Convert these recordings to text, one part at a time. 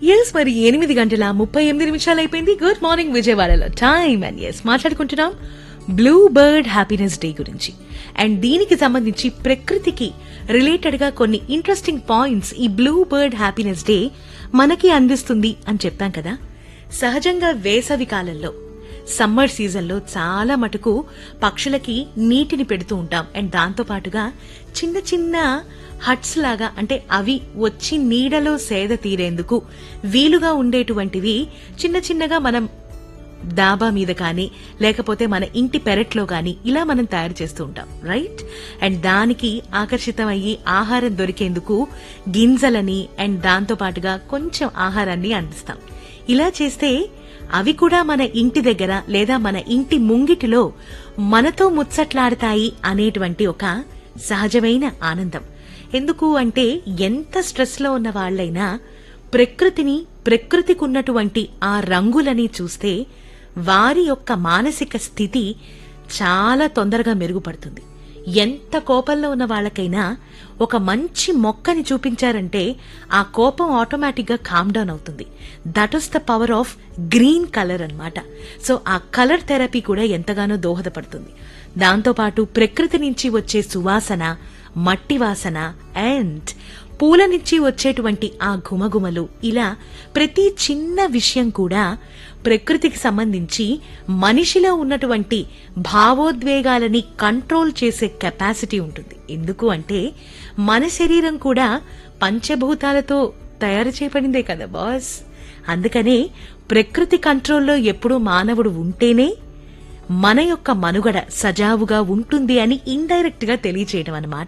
yes మరి ఎనిమిది గంటల ముప్పై ఎనిమిది నిమిషాలు అయిపోయింది గుడ్ మార్నింగ్ విజయవాడలో టైం అండ్ ఎస్ మాట్లాడుకుంటున్నాం బ్లూ బర్డ్ హ్యాపీనెస్ డే గురించి అండ్ దీనికి సంబంధించి ప్రకృతికి రిలేటెడ్ గా కొన్ని ఇంట్రెస్టింగ్ పాయింట్స్ ఈ బ్లూ బర్డ్ హ్యాపీనెస్ డే మనకి అందిస్తుంది అని చెప్పాం కదా సహజంగా వేసవి కాలంలో సమ్మర్ సీజన్లో చాలా మటుకు పక్షులకి నీటిని పెడుతూ ఉంటాం అండ్ దాంతో పాటుగా చిన్న చిన్న హట్స్ లాగా అంటే అవి వచ్చి నీడలో సేద తీరేందుకు వీలుగా ఉండేటువంటివి చిన్న చిన్నగా మనం డాబా మీద కానీ లేకపోతే మన ఇంటి పెరట్లో కానీ ఇలా మనం తయారు చేస్తూ ఉంటాం రైట్ అండ్ దానికి ఆకర్షితమయ్యి ఆహారం దొరికేందుకు గింజలని అండ్ దాంతో పాటుగా కొంచెం ఆహారాన్ని అందిస్తాం ఇలా చేస్తే అవి కూడా మన ఇంటి దగ్గర లేదా మన ఇంటి ముంగిటిలో మనతో ముచ్చట్లాడతాయి అనేటువంటి ఒక సహజమైన ఆనందం ఎందుకు అంటే ఎంత స్ట్రెస్ లో ఉన్న వాళ్ళైనా ప్రకృతిని ప్రకృతికున్నటువంటి ఆ రంగులని చూస్తే వారి యొక్క మానసిక స్థితి చాలా తొందరగా మెరుగుపడుతుంది ఎంత కోపంలో ఉన్న వాళ్ళకైనా ఒక మంచి మొక్కని చూపించారంటే ఆ కోపం ఆటోమేటిక్ గా కామ్ డౌన్ అవుతుంది that is the power of green colour అన్నమాట సో ఆ కలర్ థెరపీ కూడా ఎంతగానో దోహదపడుతుంది దాంతోపాటు ప్రకృతి నుంచి వచ్చే సువాసన మట్టి వాసన అండ్ పూల నుంచి వచ్చేటువంటి ఆ ఘుమఘుమలు ఇలా ప్రతి చిన్న విషయం కూడా ప్రకృతికి సంబంధించి మనిషిలో ఉన్నటువంటి భావోద్వేగాలని కంట్రోల్ చేసే కెపాసిటీ ఉంటుంది ఎందుకు అంటే మన శరీరం కూడా పంచభూతాలతో తయారు చేయబడిందే కదా బాస్ అందుకనే ప్రకృతి కంట్రోల్లో ఎప్పుడూ మానవుడు ఉంటేనే మన యొక్క మనుగడ సజావుగా ఉంటుంది అని ఇండైరెక్ట్ గా తెలియచేయడం అన్నమాట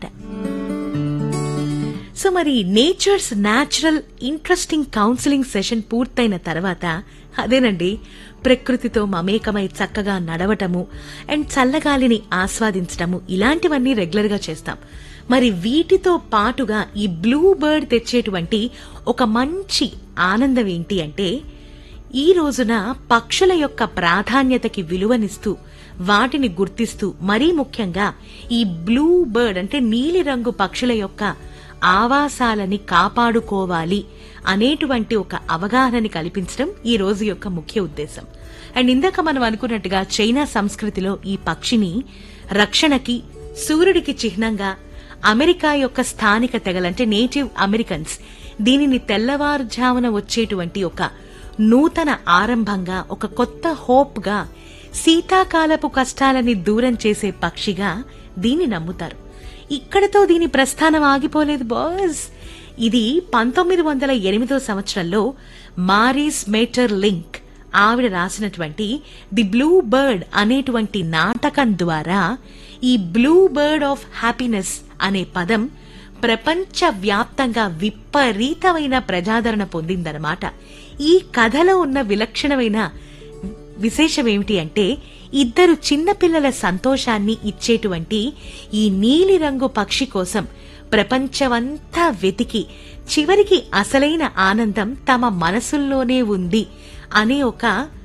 సో మరి nature's natural interesting counselling session పూర్తయిన తర్వాత అదేనండి ప్రకృతితో మమేకమై చక్కగా నడవటము అండ్ చల్లగాలిని ఆస్వాదించటము ఇలాంటివన్నీ రెగ్యులర్ గా చేస్తాం మరి వీటితో పాటుగా ఈ బ్లూ బర్డ్ తెచ్చేటువంటి ఒక మంచి ఆనందం ఏంటి అంటే ఈ రోజున పక్షుల యొక్క ప్రాధాన్యతకి విలువనిస్తూ వాటిని గుర్తిస్తూ మరీ ముఖ్యంగా ఈ బ్లూ బర్డ్ అంటే నీలిరంగు పక్షుల యొక్క ఆవాసాలని కాపాడుకోవాలి అనేటువంటి ఒక అవగాహనని కల్పించడం ఈ రోజు యొక్క ముఖ్య ఉద్దేశం అండ్ ఇందాక మనం అనుకున్నట్టుగా చైనా సంస్కృతిలో ఈ పక్షిని రక్షణకి సూర్యుడికి చిహ్నంగా అమెరికా యొక్క స్థానిక తెగలంటే నేటివ్ అమెరికన్స్ దీనిని తెల్లవారుజామున వచ్చేటువంటి ఒక నూతన ఆరంభంగా ఒక కొత్త హోప్ గా శీతాకాలపు కష్టాలని దూరం చేసే పక్షిగా దీన్ని నమ్ముతారు ఇక్కడతో దీని ప్రస్థానం ఆగిపోలేదు బాస్ ఇది పంతొమ్మిది వందల ఎనిమిదో సంవత్సరంలో మారీస్ మేటర్ లింక్ ఆవిడ రాసినటువంటి ది బ్లూ బర్డ్ అనేటువంటి నాటకం ద్వారా ఈ బ్లూ బర్డ్ ఆఫ్ హ్యాపీనెస్ అనే పదం ప్రపంచ వ్యాప్తంగా విపరీతమైన ప్రజాదరణ పొందిందన్నమాట ఈ కథలో ఉన్న విలక్షణమైన విశేషం ఏమిటి అంటే ఇద్దరు చిన్నపిల్లల సంతోషాన్ని ఇచ్చేటువంటి ఈ నీలిరంగు పక్షి కోసం ప్రపంచమంతా వెతికి చివరికి అసలైన ఆనందం తమ మనసుల్లోనే ఉంది అనే ఒక